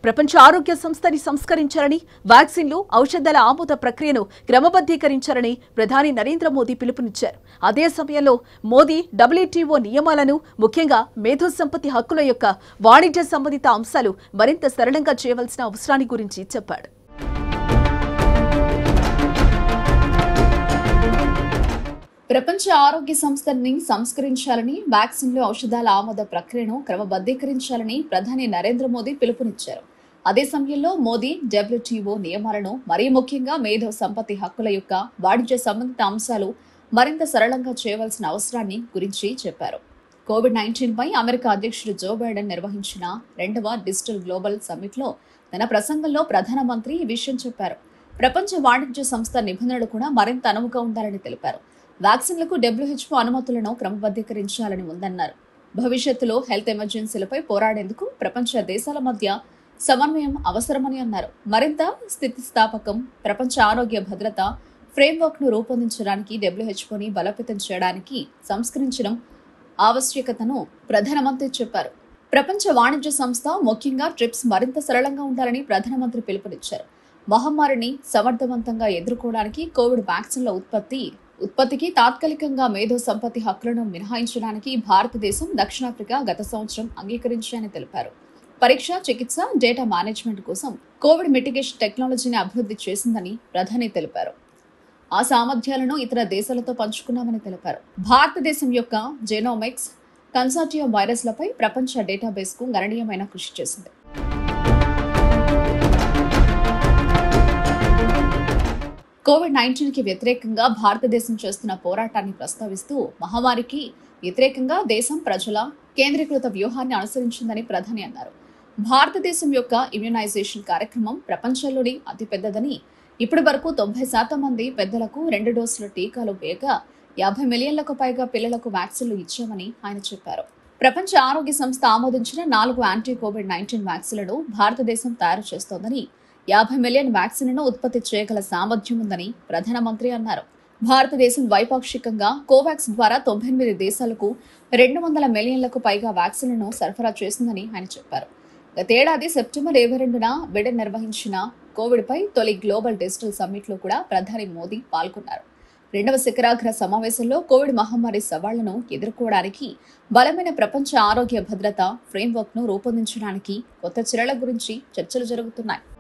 ప్రపంచ ఆరోగ్య సంస్థని సంస్కరించాలని వ్యాక్సిన్లు ఔషధాల ఆమోద ప్రక్రియను క్రమబద్ధీకరించాలని ప్రధాని నరేంద్ర మోదీ పిలుపునిచ్చారు అదే సమయంలో మోదీ డబ్ల్యూటీఓ నియమాలను ముఖ్యంగా మేధో సంపత్తి హక్కుల యొక్క వాణిజ్య సంబంధిత అంశాలు మరింత సరళంగా చేయవలసిన అవసరాన్ని గురించి చెప్పాడు ప్రపంచ ఆరోగ్య సంస్థని సంస్కరించాలని వ్యాక్సిన్లు ఔషధాల ఆమోద ప్రక్రియను క్రమబద్ధీకరించాలని ప్రధాని నరేంద్ర మోదీ పిలుపునిచ్చారు అదే సమయంలో మోదీ డబ్ల్యూటీఓ నియమాలను మరీ ముఖ్యంగా మేధో సంపత్తి హక్కుల యొక్క వాణిజ్య సంబంధిత అంశాలు మరింత సరళంగా చేయవలసిన అవసరాన్ని గురించి చెప్పారు కోవిడ్ నైన్టీన్ పై అమెరికా అధ్యక్షుడు జో బైడెన్ నిర్వహించిన రెండవ డిజిటల్ గ్లోబల్ సమ్మిట్ లో తన ప్రసంగంలో ప్రధానమంత్రి ఈ విషయం చెప్పారు ప్రపంచ వాణిజ్య సంస్థ నిబంధనలు కూడా మరింత అనువుగా ఉండాలని తెలిపారు వ్యాక్సిన్లకు డబ్ల్యూహెచ్ఓ అనుమతులను క్రమబద్ధీకరించాలని ఉందన్నారు భవిష్యత్తులో హెల్త్ ఎమర్జెన్సీలపై పోరాడేందుకు ప్రపంచ దేశాల మధ్య సమన్వయం అవసరమని అన్నారు మరింత స్థితిస్థాపకం ప్రపంచ ఆరోగ్య భద్రత ఫ్రేమ్వర్క్ ను రూపొందించడానికి డబ్ల్యూహెచ్ఓని బలోపేతం చేయడానికి సంస్కరించడం ఆవశ్యకతను ప్రధానమంత్రి చెప్పారు ప్రపంచ వాణిజ్య సంస్థ ముఖ్యంగా ట్రిప్స్ మరింత సరళంగా ఉండాలని ప్రధానమంత్రి పిలుపునిచ్చారు మహమ్మారిని సమర్థవంతంగా ఎదుర్కోవడానికి కోవిడ్ వ్యాక్సిన్ల ఉత్పత్తి ఉత్పత్తికి తాత్కాలికంగా మేధో సంపత్తి హక్కులను మినహాయించడానికి భారతదేశం దక్షిణాఫ్రికా గత సంవత్సరం అంగీకరించాయని తెలిపారు పరీక్ష చికిత్స డేటా మేనేజ్మెంట్ కోసం కోవిడ్ మిటిగేషన్ టెక్నాలజీని అభివృద్ధి చేసిందని ప్రధాని తెలిపారు ఆ సామర్థ్యాలను ఇతర దేశాలతో పంచుకున్నామని తెలిపారు భారతదేశం యొక్క జెనోమిక్స్ కన్సార్టియం వైరస్లపై ప్రపంచ డేటాబేస్ కు గణనీయమైన కృషి చేసింది కోవిడ్ నైన్టీన్ కి వ్యతిరేకంగా భారతదేశం చేస్తున్న పోరాటాన్ని ప్రస్తావిస్తూ మహమ్మారికి వ్యతిరేకంగా దేశం ప్రజల కేంద్రీకృత వ్యూహాన్ని అనుసరించిందని ప్రధాని అన్నారు భారతదేశం యొక్క ఇమ్యునైజేషన్ కార్యక్రమం ప్రపంచంలోని అతిపెద్దదని ఇప్పటి వరకు తొంభై శాతం మంది పెద్దలకు రెండు డోసుల టీకాలు వేయగా యాభై మిలియన్లకు పైగా పిల్లలకు వ్యాక్సిన్లు ఇచ్చామని ఆయన చెప్పారు ప్రపంచ ఆరోగ్య సంస్థ ఆమోదించిన నాలుగు యాంటీ కోవిడ్ నైన్టీన్ వ్యాక్సిన్లను భారతదేశం తయారు చేస్తోందని యాభై మిలియన్ వ్యాక్సిన్లను ఉత్పత్తి చేయగల సామర్థ్యం ఉందని ప్రధానమంత్రి అన్నారు భారతదేశం ద్వైపాక్షికంగా కోవాక్స్ ద్వారా తొంభై ఎనిమిది దేశాలకు రెండు వందల మిలియన్లకు పైగా వ్యాక్సిన్లను సరఫరా చేసిందని ఆయన చెప్పారు గతేడాది సెప్టెంబర్ ఇరవై రెండున బిడెన్ నిర్వహించిన కోవిడ్ పై తొలి గ్లోబల్ డిజిటల్ సమ్మిట్ లో కూడా ప్రధాని మోదీ పాల్గొన్నారు రెండవ శిఖరాగ్ర సమావేశంలో కోవిడ్ మహమ్మారి సవాళ్లను ఎదుర్కోవడానికి బలమైన ప్రపంచ ఆరోగ్య భద్రత ఫ్రేమ్వర్క్ ను రూపొందించడానికి కొత్త చర్యల గురించి చర్చలు జరుగుతున్నాయి